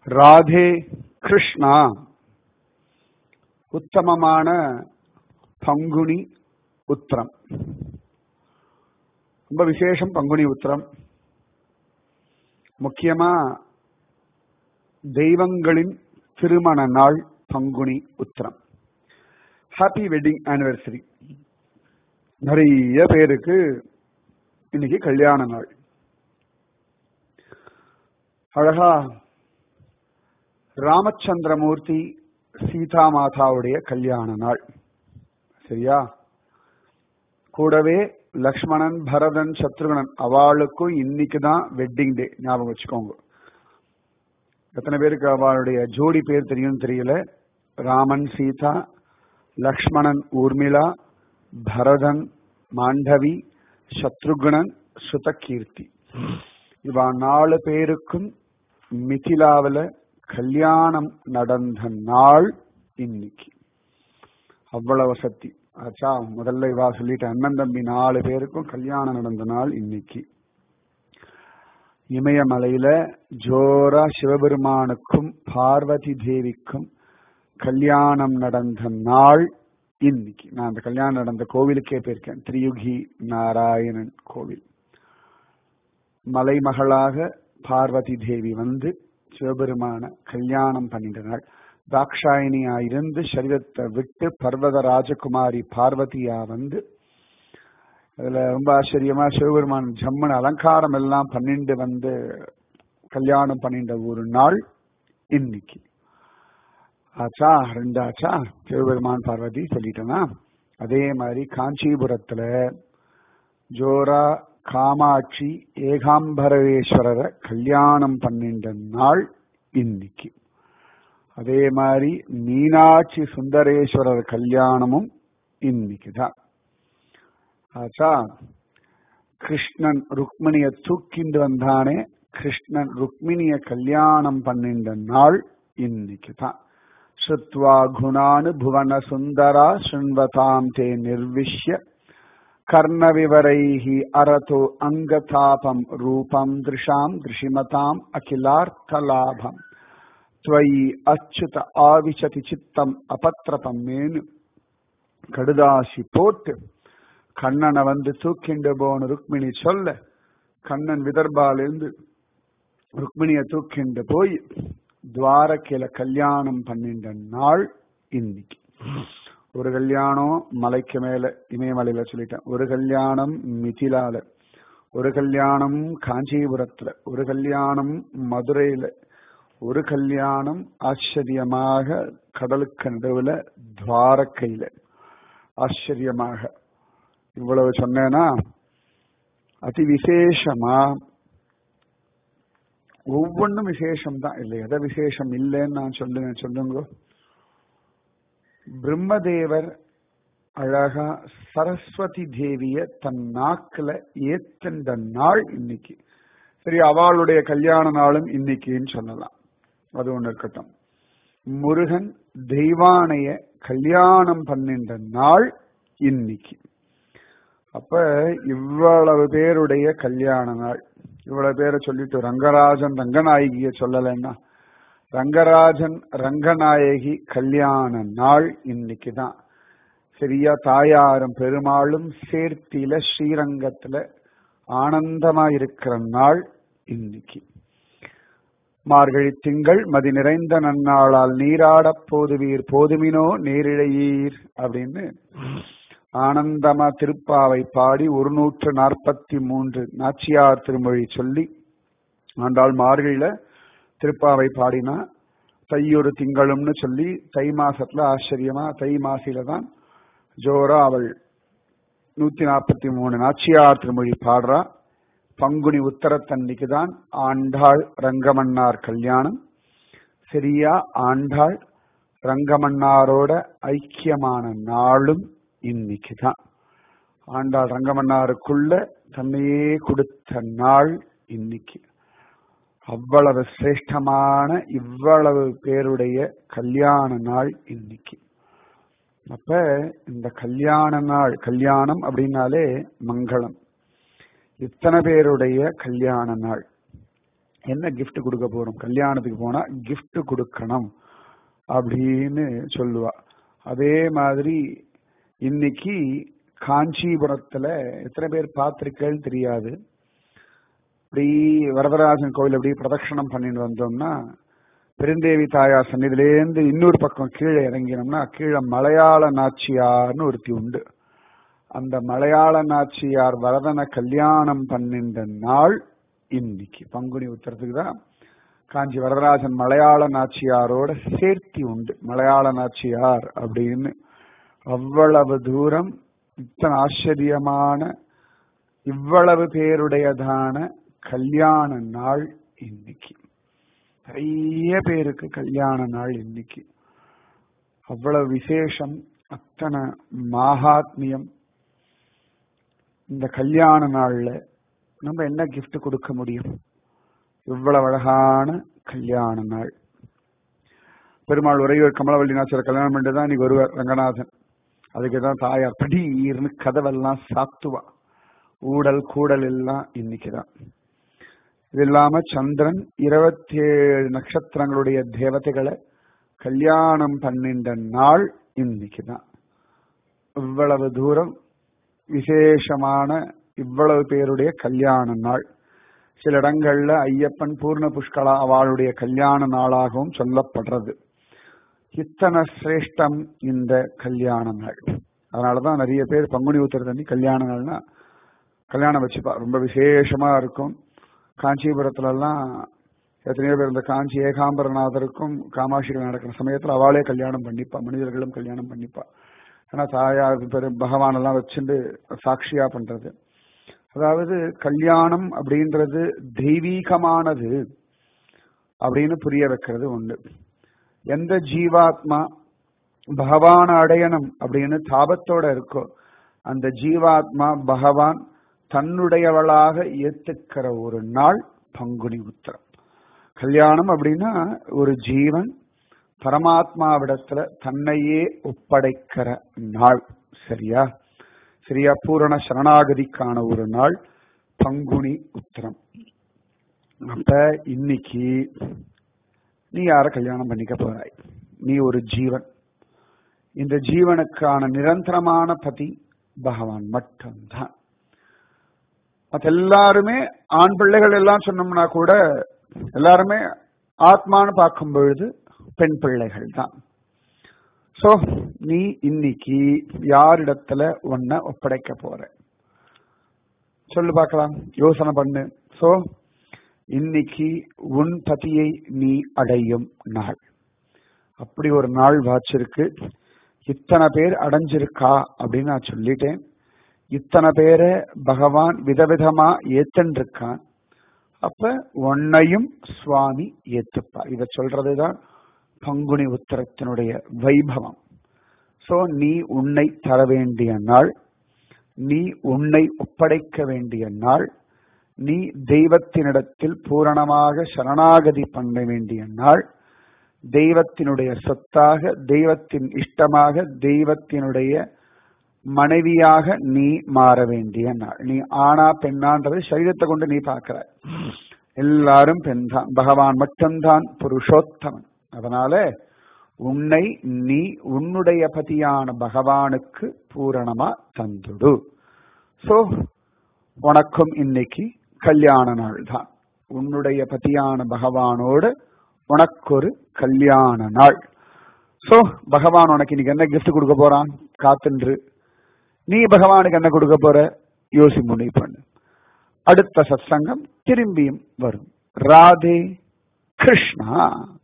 ராதே கிருஷ்ணா உத்தமமான பங்குனி உத்திரம் ரொம்ப விசேஷம் பங்குனி உத்திரம் முக்கியமா தெய்வங்களின் திருமண நாள் Panguni Uthiram happy wedding anniversary நிறைய பேருக்கு இன்னைக்கு கல்யாண நாள் அழகா ராமச்சந்திரமூர்த்தி சீதா மாதாவுடைய கல்யாண நாள் சரியா கூடவே லக்ஷ்மணன் பரதன் சத்ருகனன் அவளுக்கும் இன்னைக்கு தான் வெட்டிங் டே ஞாபகம் வச்சுக்கோங்க எத்தனை பேருக்கு அவளுடைய ஜோடி பேர் தெரியும் தெரியல ராமன் சீதா லக்ஷ்மணன் ஊர்மிளா பரதன் மாண்டவி சத்ருகுணன் சுதகீர்த்தி இவா நாலு பேருக்கும் மிதிலாவில் கல்யாணம் நடந்த நாள் இன்னைக்கு அவ்வளவு சக்தி ஆச்சா முதல்ல இவா சொல்லிட்டு அண்ணன் தம்பி நாலு பேருக்கும் கல்யாணம் நடந்த நாள் இன்னைக்கு இமயமலையில ஜோரா சிவபெருமானுக்கும் பார்வதி தேவிக்கும் கல்யாணம் நடந்த நாள் இன்னைக்கு நான் அந்த கல்யாணம் நடந்த கோவிலுக்கே போயிருக்கேன் திரியுகி நாராயணன் கோவில் மலைமகளாக பார்வதி தேவி வந்து சிவபெருமான கல்யாணம் பண்ணிட்ட நாள் தாக்ஷாயினியா இருந்து சரீரத்தை விட்டு பர்வத ராஜகுமாரி பார்வதியா வந்து அதுல ரொம்ப ஆச்சரியமா சிவபெருமான் ஜம்மன் அலங்காரம் எல்லாம் பண்ணிட்டு வந்து கல்யாணம் பண்ணிட்ட ஒரு நாள் இன்னைக்கு ஆச்சா ரெண்டாச்சா சிவபெருமான் பார்வதி சொல்லிட்டேனா அதே மாதிரி காஞ்சிபுரத்துல ஜோரா காமாட்சி ஏகாம்பரேஸ்வரரை கல்யாணம் பண்ணிட்ட நாள் இன்னைக்கு அதே மாதிரி மீனாட்சி சுந்தரேஸ்வரர் கல்யாணமும் இன்னைக்கு தான் ஆச்சா கிருஷ்ணன் ருக்மிணிய தூக்கிண்டு வந்தானே கிருஷ்ணன் ருக்மிணிய கல்யாணம் பண்ணிட்ட நாள் இன்னைக்கு தான் ஸ்ருத்வா குணானு புவன சுந்தரா சுண்வதாம் தே நிர்விஷ்ய கர்ணவிவரைஹி அரதோ அங்கதாபம் ரூபம் திருஷாம் திருஷிமதாம் அகிலார்த்தலாபம் துவயி அச்சுத ஆவிச்சதி சித்தம் அபத்திரபம் மேனு கடுதாசி போட்டு கண்ணனை வந்து தூக்கிண்டு போன ருக்மிணி சொல்ல கண்ணன் விதர்பாலிருந்து ருக்மிணிய தூக்கிண்டு போய் துவாரக்கையில கல்யாணம் பண்ணிட்ட நாள் இன்னைக்கு ஒரு கல்யாணம் மலைக்கு மேல இமயமலையில சொல்லிட்டேன் ஒரு கல்யாணம் மிதிலால ஒரு கல்யாணம் காஞ்சிபுரத்துல ஒரு கல்யாணம் மதுரையில ஒரு கல்யாணம் ஆச்சரியமாக கடலுக்கு நடுவுல துவாரக்கையில ஆச்சரியமாக இவ்வளவு சொன்னேன்னா அதி விசேஷமா ஒவ்வொன்றும் விசேஷம் தான் இல்லை எதை விசேஷம் இல்லைன்னு நான் சொல்லுங்க சொல்லுங்க பிரம்மதேவர் அழகா சரஸ்வதி தேவிய தன் நாக்குல ஏத்தண்ட நாள் இன்னைக்கு சரி அவளுடைய கல்யாண நாளும் இன்னைக்குன்னு சொல்லலாம் அது ஒண்ணு இருக்கட்டும் முருகன் தெய்வானைய கல்யாணம் பண்ணின்ற நாள் இன்னைக்கு அப்ப இவ்வளவு பேருடைய கல்யாண நாள் இவ்வளவு பேரை சொல்லிட்டு ரங்கராஜன் ரங்கநாயகிய சொல்லலைன்னா ரங்கராஜன் ரங்கநாயகி கல்யாண நாள் இன்னைக்கு தான் சரியா தாயாரும் பெருமாளும் சேர்த்தில ஸ்ரீரங்கத்துல ஆனந்தமா இருக்கிற நாள் இன்னைக்கு மார்கழி திங்கள் மதி நிறைந்த நன்னாளால் நீராடப் போதுவீர் போதுமினோ நேரிழையீர் அப்படின்னு ஆனந்தமா திருப்பாவை பாடி ஒரு நூற்று நாற்பத்தி மூன்று நாச்சியார் திருமொழி சொல்லி ஆண்டாள் மார்கழியில திருப்பாவை பாடினா தையொரு திங்களும்னு சொல்லி தை மாசத்துல ஆச்சரியமா தை மாசில தான் ஜோரா அவள் நூத்தி நாற்பத்தி மூணு நாச்சியார் திருமொழி பாடுறா பங்குனி உத்தரத்தன்னைக்கு தான் ஆண்டாள் ரங்கமன்னார் கல்யாணம் சரியா ஆண்டாள் ரங்கமன்னாரோட ஐக்கியமான நாளும் இன்னைக்கு தான் ஆண்டாள் ரங்கமன்னாருக்குள்ள தன்னையே கொடுத்த நாள் இன்னைக்கு அவ்வளவு சிரேஷ்டமான இவ்வளவு பேருடைய கல்யாண நாள் இன்னைக்கு அப்ப இந்த கல்யாண நாள் கல்யாணம் அப்படின்னாலே மங்களம் இத்தனை பேருடைய கல்யாண நாள் என்ன gift கொடுக்க போறோம் கல்யாணத்துக்கு போனா gift கொடுக்கணும் அப்படின்னு சொல்லுவா அதே மாதிரி இன்னைக்கு காஞ்சிபுரத்துல எத்தனை பேர் பார்த்திருக்கேன்னு தெரியாது இப்படி வரதராஜன் கோவில் அப்படி பிரதட்சணம் பண்ணிட்டு வந்தோம்னா பெருந்தேவி தாயார் சன்னிதிலேருந்து இன்னொரு பக்கம் கீழே இறங்கினோம்னா கீழே மலையாள நாச்சியார்னு ஒருத்தி உண்டு அந்த மலையாள நாச்சியார் வரதனை கல்யாணம் பண்ணின்ற நாள் இன்னைக்கு பங்குனி உத்தரத்துக்கு தான் காஞ்சி வரதராஜன் மலையாள நாச்சியாரோட சேர்த்தி உண்டு மலையாள நாச்சியார் அப்படின்னு அவ்வளவு தூரம் இத்தனை ஆச்சரியமான இவ்வளவு பேருடையதான கல்யாண நாள் இன்னைக்கு நிறைய பேருக்கு கல்யாண நாள் இன்னைக்கு அவ்வளவு விசேஷம் அத்தனை மாகாத்மியம் இந்த கல்யாண நாள்ல நம்ம என்ன கிஃப்ட் கொடுக்க முடியும் இவ்வளவு அழகான கல்யாண நாள் பெருமாள் உறையூர் கமலவல்லி நாச்சர் கல்யாணம் பண்ணிட்டு தான் இன்னைக்கு வருவார் ரங்கநாதன் அதுக்கு தான் தாயார் படீர்னு கதவெல்லாம் சாத்துவா ஊடல் கூடல் எல்லாம் இன்னைக்குதான் இது இல்லாம சந்திரன் இருபத்தி ஏழு நட்சத்திரங்களுடைய தேவதைகளை கல்யாணம் பண்ணின்ற நாள் இன்னைக்குதான் இவ்வளவு தூரம் விசேஷமான இவ்வளவு பேருடைய கல்யாண நாள் சில இடங்கள்ல ஐயப்பன் பூர்ண புஷ்கலா அவளுடைய கல்யாண நாளாகவும் சொல்லப்படுறது இத்தனை சிரேஷ்டம் இந்த கல்யாண நாள் அதனாலதான் நிறைய பேர் பங்குனி உத்தரத்தண்ணி கல்யாண நாள்னா கல்யாணம் வச்சுப்பா ரொம்ப விசேஷமா இருக்கும் காஞ்சிபுரத்துல எல்லாம் எத்தனையோ பேர் இந்த காஞ்சி ஏகாம்பரநாதருக்கும் காமாட்சிகள் நடக்கிற சமயத்துல அவளே கல்யாணம் பண்ணிப்பா மனிதர்களும் கல்யாணம் பண்ணிப்பா ஏன்னா தாயார் பெரு பகவான் எல்லாம் வச்சுட்டு சாட்சியா பண்றது அதாவது கல்யாணம் அப்படின்றது தெய்வீகமானது அப்படின்னு புரிய வைக்கிறது உண்டு எந்த ஜீவாத்மா பகவான் அடையணும் அப்படின்னு தாபத்தோட இருக்கோ அந்த ஜீவாத்மா பகவான் தன்னுடையவளாக ஏத்துக்கிற ஒரு நாள் பங்குனி உத்தரம் கல்யாணம் அப்படின்னா ஒரு ஜீவன் பரமாத்மாவிடத்துல தன்னையே ஒப்படைக்கிற நாள் சரியா சரியா பூரண சரணாகதிக்கான ஒரு நாள் பங்குனி உத்தரம் அப்ப இன்னைக்கு நீ யார கல்யாணம் பண்ணிக்க போறாய் நீ ஒரு ஜீவன் இந்த ஜீவனுக்கான நிரந்தரமான பதி பகவான் மட்டும்தான் மற்ற எல்லாருமே ஆண் பிள்ளைகள் எல்லாம் சொன்னோம்னா கூட எல்லாருமே ஆத்மான்னு பார்க்கும் பொழுது பெண் பிள்ளைகள் தான் சோ நீ இன்னைக்கு யாரிடத்துல உன்னை ஒப்படைக்க போற சொல்லு பார்க்கலாம் யோசனை பண்ணு சோ இன்னைக்கு உன் பதியை நீ அடையும் நாள் அப்படி ஒரு நாள் வாச்சிருக்கு இத்தனை பேர் அடைஞ்சிருக்கா அப்படின்னு நான் சொல்லிட்டேன் இத்தனை பேரை பகவான் விதவிதமா ஏத்தன்றிருக்கான் அப்ப உன்னையும் சுவாமி ஏத்துப்பா இத சொல்றதுதான் பங்குனி உத்தரத்தினுடைய வைபவம் சோ நீ உன்னை தர வேண்டிய நாள் நீ உன்னை ஒப்படைக்க வேண்டிய நாள் நீ தெய்வத்தினிடத்தில் பூரணமாக சரணாகதி பண்ண வேண்டிய நாள் தெய்வத்தினுடைய சொத்தாக தெய்வத்தின் இஷ்டமாக தெய்வத்தினுடைய மனைவியாக நீ மாற வேண்டிய நாள் நீ ஆனா பெண்ணான்றது சரீரத்தை கொண்டு நீ பார்க்கிற எல்லாரும் பெண் தான் பகவான் மட்டும்தான் புருஷோத்தமன் அதனால உன்னை நீ உன்னுடைய பதியான பகவானுக்கு பூரணமா தந்துடு சோ உனக்கும் இன்னைக்கு கல்யாண நாள் தான் உன்னுடைய பதியான பகவானோடு உனக்கொரு கல்யாண நாள் சோ பகவான் உனக்கு இன்னைக்கு என்ன கிஃப்ட் கொடுக்க போறான் காத்துன்று நீ பகவானுக்கு என்ன கொடுக்க போற யோசி முனை பண்ணு அடுத்த சத்சங்கம் திரும்பியும் வரும் ராதே கிருஷ்ணா